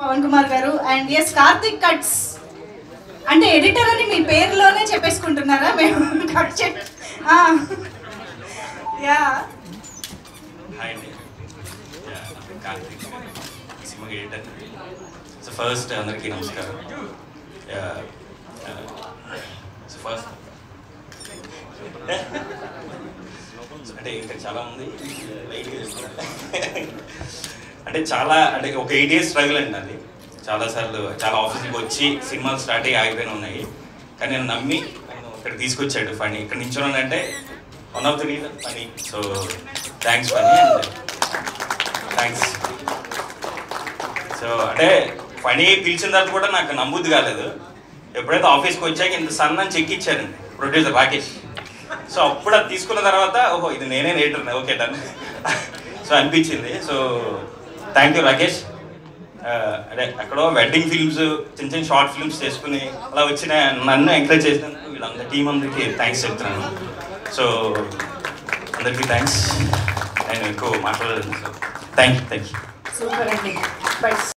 పవన్ కుమార్ గారు and S Karthik cuts అంటే editor అని మీ పేరులోనే చెప్పేసుకుంటున్నారా మేము కట్ చే యా హాయ్ అండి Karthik cinema editor so first అందరికీ నమస్కారం సో ఫస్ట్ అంటే ఇంకా చాలా ఉంది లైట్గా చేసుకోవాలి. అంటే చాలా అంటే ఒక ఎయిట్ ఇయర్స్ స్ట్రగుల్ అండి అది చాలాసార్లు చాలా ఆఫీస్కి వచ్చి సినిమాలు స్టార్ట్ అయ్యి ఆగిపోయిన ఉన్నాయి కానీ నేను నమ్మి నేను ఇక్కడ తీసుకొచ్చాడు ఫనీ ఇక్కడ నించున్నానంటే one of the reason Phani so thanks Phani and thanks so అంటే ఫనీ పిలిచిన తర్వాత కూడా నాకు నమ్ముద్ది కాలేదు ఎప్పుడైతే ఆఫీస్కి వచ్చాక ఇంత సన్నని చెక్ ఇచ్చారండి ప్రొడ్యూసర్ రాకేష్ సో అప్పుడు అది తీసుకున్న తర్వాత ఓహో ఇది నేనే నేటర్ ఓకే డన్ సో అనిపించింది సో థ్యాంక్ యూ రాకేష్ ఆ, అదే అక్కడో వెడ్డింగ్ ఫిల్మ్స్ చిన్న చిన్న షార్ట్ ఫిల్మ్స్ చేసుకుని అలా వచ్చిన నన్ను ఎంకరేజ్ చేసినందుకు వీళ్ళందరి టీం అందరికీ థ్యాంక్స్ చెప్తున్నాను సో అందరికీ థ్యాంక్స్ నేను ఎక్కువ మాట్లాడలేదు so thank you thank you super అండి బట్